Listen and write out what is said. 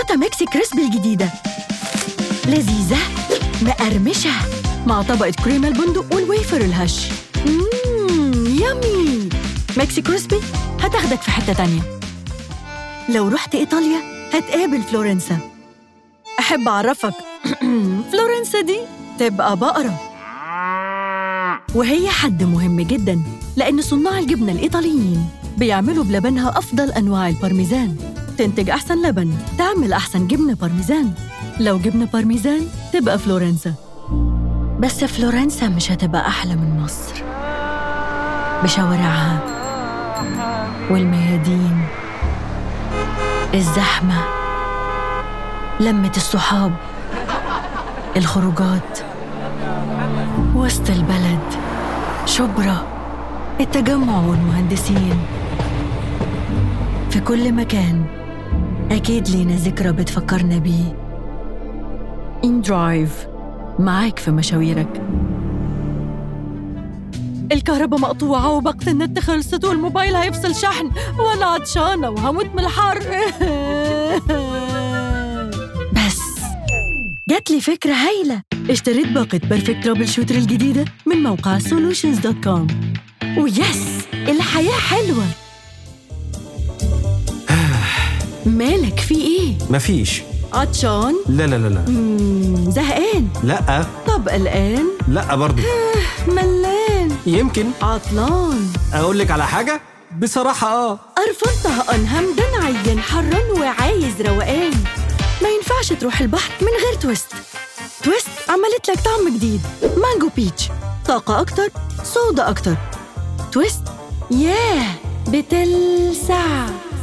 تورتة ميكسي كريسبي الجديدة لذيذة مقرمشة مع طبقة كريمة البندق والويفر الهش مم يامي ميكسي كريسبي هتاخدك في حتة تانية لو رحت إيطاليا هتقابل فلورنسا أحب أعرفك فلورنسا دي تبقى بقرة وهي حد مهم جدا لأن صناع الجبنة الإيطاليين بيعملوا بلبنها أفضل أنواع البارميزان تنتج أحسن لبن تعمل أحسن جبنة بارميزان لو جبنة بارميزان تبقى فلورنسا بس فلورنسا مش هتبقى أحلى من مصر بشوارعها والميادين الزحمة لمة الصحاب الخروجات وسط البلد شبرا التجمع والمهندسين في كل مكان أكيد لينا ذكرى بتفكرنا بيه إن درايف معاك في مشاويرك الكهرباء مقطوعة وباقة النت خلصت والموبايل هيفصل شحن وأنا عطشانة وهموت من الحر بس جات لي فكرة هايلة اشتريت باقة بيرفكت ترابل شوتر الجديدة من موقع solutions دوت كوم ويس الحياة حلوة مالك في ايه؟ مفيش عطشان؟ لا لا لا لا مم، زهقان لا طب قلقان؟ لا برضه ملان يمكن عطلان اقول لك على حاجه بصراحه اه قرفان طهقان همدان عيان حران وعايز روقان ما ينفعش تروح البحر من غير تويست تويست عملت لك طعم جديد مانجو بيتش طاقة أكتر صودا أكتر تويست ياه بتلسع